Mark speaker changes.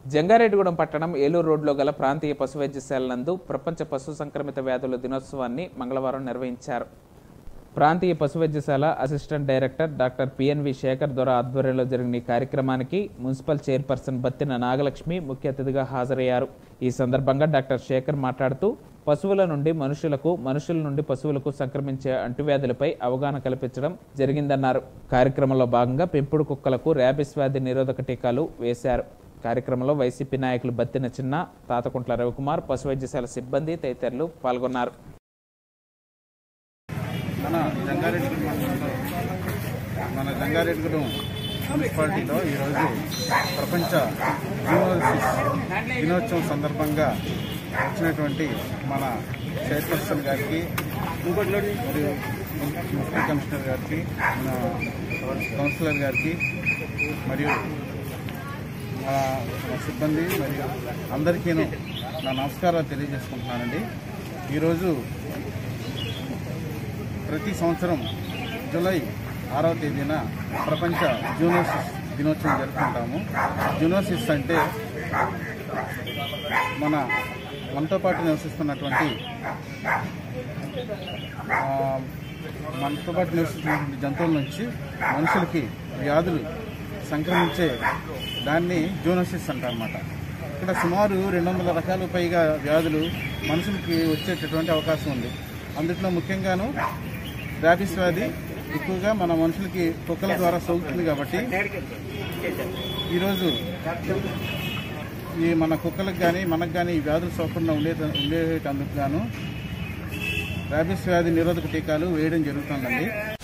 Speaker 1: జంగారెడ్డిగూడెం పట్టణం ఏలూరు రోడ్లో గల ప్రాంతీయ పశు వైద్యశాల నందు ప్రపంచ పశు సంక్రమిత వ్యాధుల దినోత్సవాన్ని మంగళవారం నిర్వహించారు ప్రాంతీయ పశు వైద్యశాల assistant director doctor PNV Sekhar Dora ఆధ్వర్యంలో జరిగిన ఈ కార్యక్రమానికి మున్సిపల్ చైర్పర్సన్ బత్తిన నాగలక్ష్మి ముఖ్య అతిథిగా హాజరయ్యారు ఈ సందర్భంగా డాక్టర్ శేఖర్ మాట్లాడుతూ పశువుల నుండి మనుషులకు మనుషుల నుండి పశువులకు సంక్రమించే అంటువ్యాధులపై అవగాహన కల్పించడం జరిగిందన్నారు కార్యక్రమంలో భాగంగా పెంపుడు కుక్కలకు ర్యాబిస్ వ్యాధి నిరోధక టీకాలు వేశారు కార్యక్రమంలో వైసీపీ నాయకులు బత్తిన చిన్న తాతకుంట్ల రవికుమార్ పశు వైద్యశాల సిబ్బంది తదితరులు పాల్గొన్నారు
Speaker 2: మన జంగారెడ్డిగూడెం మండలంలో మన జంగారెడ్డిగూడెం మున్సిపాలిటీలో ఈరోజు ప్రపంచ యూనివర్సిస్ దినోత్సవం సందర్భంగా వచ్చినటువంటి మన చైర్పర్సన్ గారికి మరియు మున్సిపల్ కమిషనర్ గారికి మన కౌన్సిలర్ గారికి మరియు మా మా సిబ్బంది మరియు అందరికీ నా నమస్కారాలు తెలియజేసుకుంటున్నానండి ఈరోజు ప్రతి సంవత్సరం జూలై ఆరవ తేదీన ప్రపంచ జూనోసిస్ దినోత్సవం జరుపుకుంటాము జూనోసిస్ అంటే మన మనతో పాటు నివసిస్తున్నటువంటి ఆ, మనతో పాటు నివసిస్తున్నటువంటి జంతువుల నుంచి మనుషులకి వ్యాధులు సంక్రమించే దాన్ని జూనోసిస్ అంటారన్నమాట ఇక్కడ సుమారు రెండు వందల రకాల పైగా వ్యాధులు మనుషులకి వచ్చేటటువంటి అవకాశం ఉంది అందులో ముఖ్యంగాను ర్యాబిస్ వ్యాధి ఎక్కువగా మన మనుషులకి కుక్కల ద్వారా సోకుతుంది కాబట్టి ఈరోజు ఈ మన కుక్కలకు కానీ మనకు కానీ ఈ వ్యాధులు సోకకుండా ఉండే ఉండేటందుకు గాను ర్యాబిస్ వ్యాధి నిరోధక టీకాలు వేయడం జరుగుతుందండి